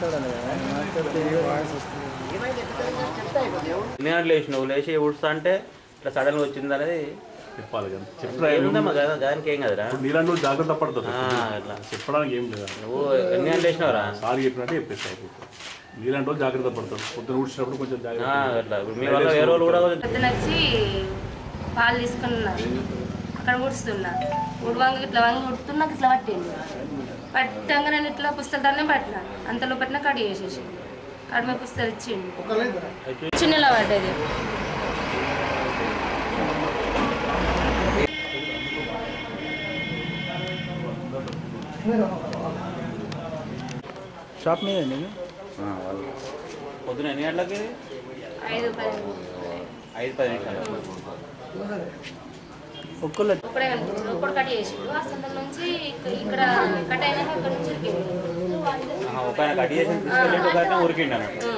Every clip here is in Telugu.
మాట్లాడాలి కదా మాట్లాడితే ఏ వాయిస్ వస్తుంది ఎన్ని గంటలు లేచినావు లేచి ఉడుస్తా అంటే ఇట్లా సడన్గా వచ్చింది అనేది చెప్పాలి కదా చెప్పరా ఏముందమ్మా కదా దానికి ఏం కదరా నీలాంటి వాళ్ళు జాగ్రత్త పడుతుంది ఆ, అట్లా చెప్పడానికి ఏం లేదు నువ్వు ఎన్ని గంటలు లేచినావురా సార్ చెప్పినట్టే చెప్పేసి అయిపోతుంది నీలాంటి వాళ్ళు జాగ్రత్త పడతారు పొద్దున ఊడ్చినప్పుడు కొంచెం ఆ, జాగ్రత్త అట్లా ఇప్పుడు మీ వల్ల వేరే వాళ్ళు కూడా కొంచెం పొద్దున వచ్చి పాలు తీసుకున్నా అక్కడ ఉడుస్తున్నా ఉడవంగ ఇట్లా వంగ ఉడుతున్నా ఇట్లా పట్టింది పట్టంగా నేను ఇట్లా పుస్తకాలనే పట్టిన అంతలో పట్టిన కడి చేసేసి కడిమే పుస్తలు ఇచ్చిండు చిన్నలా పడ్డది షాప్ మీద అండి పొద్దున ఎన్ని గంటలకి ఐదు పది ఐదు పది నిమిషాలు ఒక్కళ్ళు ఒక్కడే కనిపించింది ఒక్కడు కట్ చేసిండు ఆ సందర్భం నుంచి ఇక్క- ఇక్కడ కట్ అయినాక ఇక్కడ నుంచి ఉరికిండు ఆహా, ఒక ఆయన కట్ చేసి తీసుకెళ్ళి ఒక ఆయన ఉరికిండు అన్నట్టు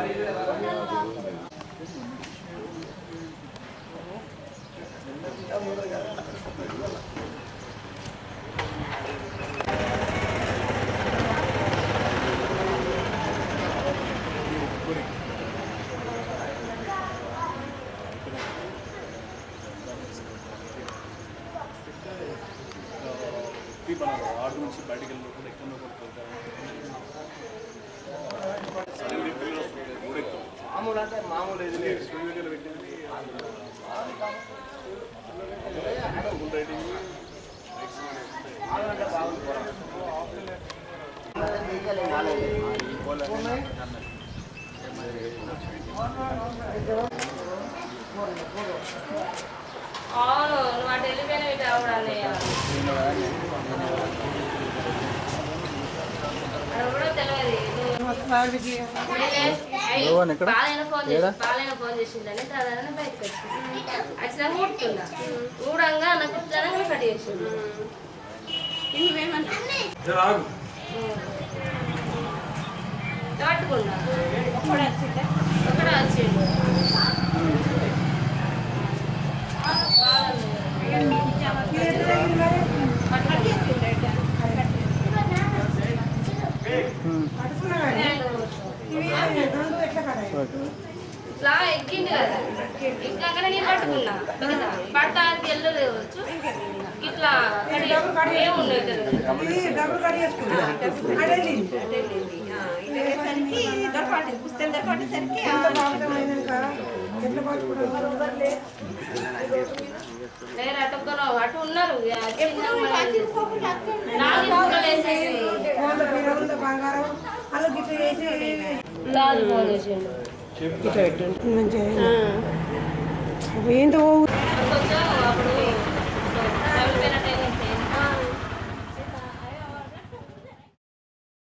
వార్డు నుంచి బయటికి వెళ్ళినప్పుడు ఎక్కడ అవును నువ్వు అటు వెళ్ళిపోయినా ఇటు ఆవిడ అన్నయ్య అది కూడా తెలియదు ఎవరు ఎక్కడ? బాలైన ఫోన్ ఏడా? చేసి బాలైన ఫోన్ చేసిందని దాదాపు బయటకు వచ్చింది వచ్చినాక ఊడుతున్నా ఊడంగా నాకు ఇట్లానే కట్ చేసిండు పట్టుకున్నా ఒక్కడే వచ్చిండు ఇట్లా ఎక్కింది కదా ఎక్కాకనే నేను పట్టుకున్నా మిగతా పడతానికి వెళ్ళలేవచ్చు ఇట్లా ఏమున్నాయి తెలియదు డబ్బులు కడిగేసుకున్నా అటు వెళ్ళింది అటు వెళ్ళింది ఆ, ఇది అయ్యేసరికి దొరకటి పుస్తకం దొరకటేసరికి ఎంత బాగుందమైనాక ఎట్లా పట్టుకున్నారు లేరు అటు ఒక్కరు అటు ఉన్నారు నాలుగు ముక్కలు వేసేసి ఫోన్లో పిల్ల ఉందా బంగారం అలా గిట్ల చేసి లాల్ ఫోన్ చేసిండు ఇట్లా పెట్టండి మంచిగా ఏందో కొంచెం